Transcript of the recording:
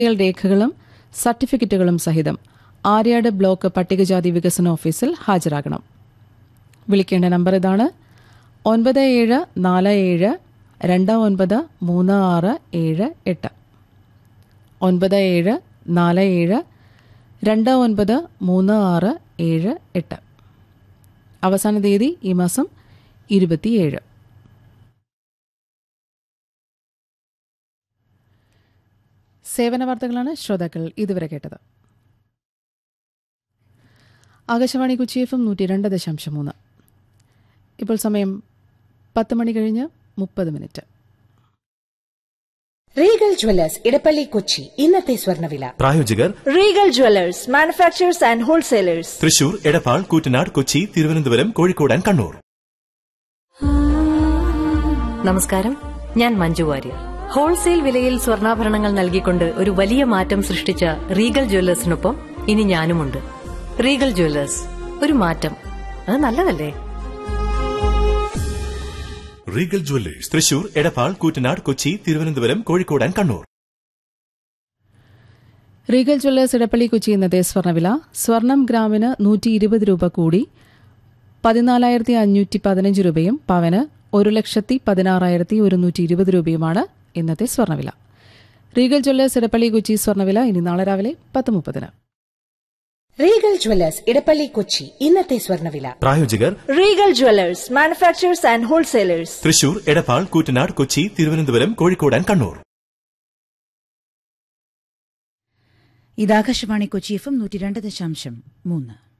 ൽ രേഖകളും സർട്ടിഫിക്കറ്റുകളും സഹിതം ആര്യാട് ബ്ലോക്ക് പട്ടികജാതി വികസന ഓഫീസിൽ ഹാജരാകണം വിളിക്കേണ്ട നമ്പർ ഇതാണ് ഒൻപത് ഏഴ് നാല് ഏഴ് രണ്ട് ഒൻപത് മൂന്ന് ആറ് ഏഴ് എട്ട് ഒൻപത് ഏഴ് നാല് ഏഴ് രണ്ട് ഒൻപത് മൂന്ന് ആറ് ഏഴ് എട്ട് അവസാന തീയതി ഈ മാസം ഇരുപത്തിയേഴ് സേവന വാർത്തകളാണ് ശ്രോതാക്കൾ ഇതുവരെ കേട്ടത് ആകാശവാണി കൊച്ചി എഫ് എം നൂറ്റി രണ്ട് ദശാംശം മൂന്ന് ഇപ്പോൾ സമയം പത്ത് മണി കഴിഞ്ഞ് മുപ്പത് minute Regal Jewellers Edappally Kochi ഇന്നത്തെ സ്വർണ്ണവില പ്രായോജകർ Regal Jewellers manufacturers and wholesalers Thrissur Edappal Koottanad Kochi Thiruvananthapuram Kozhikode and Kannur നമസ്കാരം ഞാൻ മഞ്ജു വാര്യർ ഹോൾസെയിൽ വിലയിൽ സ്വർണ്ണാഭരണങ്ങൾ നൽകിക്കൊണ്ട് ഒരു വലിയ മാറ്റം സൃഷ്ടിച്ച റീഗൽ ജ്വല്ലേഴ്സിനൊപ്പം ഇനി ഞാനുമുണ്ട് റീഗൽ ജ്വല്ലേഴ്സ് ഒരു മാറ്റം അത് നല്ലതല്ലേ Regal Jewellers Thrissur Edappal Koottanad Kochi Thiruvananthapuram Kozhikode and Kannur Regal Jewellers Edappally Kochi ഇന്നത്തെ സ്വർണ്ണവില സ്വർണം ഗ്രാമിന് നൂറ്റി ഇരുപത് രൂപ കൂടി പതിനാലായിരത്തി അഞ്ഞൂറ്റി പതിനഞ്ച് രൂപയും പവന് ഒരു ലക്ഷത്തി പതിനാറായിരത്തി ഒരുന്നൂറ്റി ഇരുപത് രൂപയുമാണ് ഇന്നത്തെ സ്വർണ്ണവില റീഗൽ ജ്വല്ലേഴ്സ് ഇടപ്പള്ളി കൊച്ചി സ്വർണ്ണവില ഇനി നാളെ രാവിലെ പത്ത് മുപ്പതിന് റീഗൽ ജ്വല്ലേഴ്സ് ഇടപ്പള്ളി കൊച്ചി ഇന്നത്തെ സ്വർണ്ണവില പ്രായോജകർ Regal Jewellers manufacturers and wholesalers Thrissur Edappal Koottanad Kochi Thiruvananthapuram Kozhikode and Kannur ഇത് ആകാശവാണി കൊച്ചി എഫ് എം നൂറ്റി രണ്ട് ദശാംശം മൂന്ന്